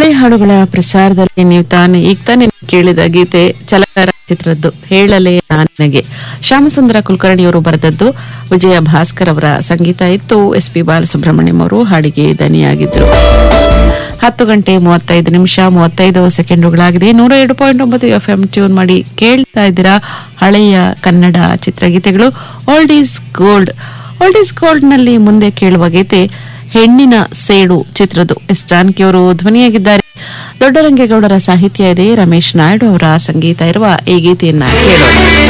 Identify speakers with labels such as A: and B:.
A: ಹಳೆ ಹಾಡುಗಳ ಪ್ರಸಾರದಲ್ಲಿ ನೀವು ತಾನೇ ಈಗ ತಾನೇ ಕೇಳಿದ ಗೀತೆ ಚಲಕಾರ ಚಿತ್ರದ್ದು ಹೇಳಲೇ ನಾನಿನಗೆ ಶ್ಯಾಮಸುಂದರ ಕುಲಕರ್ಣಿಯವರು ಬರೆದದ್ದು ವಿಜಯ ಭಾಸ್ಕರ್ ಅವರ ಸಂಗೀತ ಇತ್ತು ಎಸ್ ಪಿ ಬಾಲಸುಬ್ರಹ್ಮಣ್ಯಂ ಅವರು ಹಾಡಿಗೆ ದನಿಯಾಗಿದ್ರು ಹತ್ತು ಗಂಟೆ ಮೂವತ್ತೈದು ನಿಮಿಷ ಮೂವತ್ತೈದು ಸೆಕೆಂಡುಗಳಾಗಿದೆ ನೂರ ಎರಡು ಪಾಯಿಂಟ್ ಒಂಬತ್ತು ಎಫ್ ಎಂ ಟ್ಯೂನ್ ಮಾಡಿ ಕೇಳ್ತಾ ಇದ್ದೀರಾ ಹಳೆಯ ಕನ್ನಡ ಚಿತ್ರಗೀತೆಗಳು old is gold old is gold ನಲ್ಲಿ ಮುಂದೆ ಕೇಳುವ ಗೀತೆ ಹೆಣ್ಣಿನ ಸೇಡು ಚಿತ್ರದ್ದು ಎಸ್ ಜಾನಕಿ ಅವರು ಧ್ವನಿಯಾಗಿದ್ದಾರೆ ದೊಡ್ಡರಂಗೇಗೌಡರ ಸಾಹಿತ್ಯ ಇದೆ ರಮೇಶ್ ನಾಯ್ಡು ಅವರ ಸಂಗೀತ ಇರುವ ಈ ಗೀತೆಯನ್ನ ಕೇಳೋಣ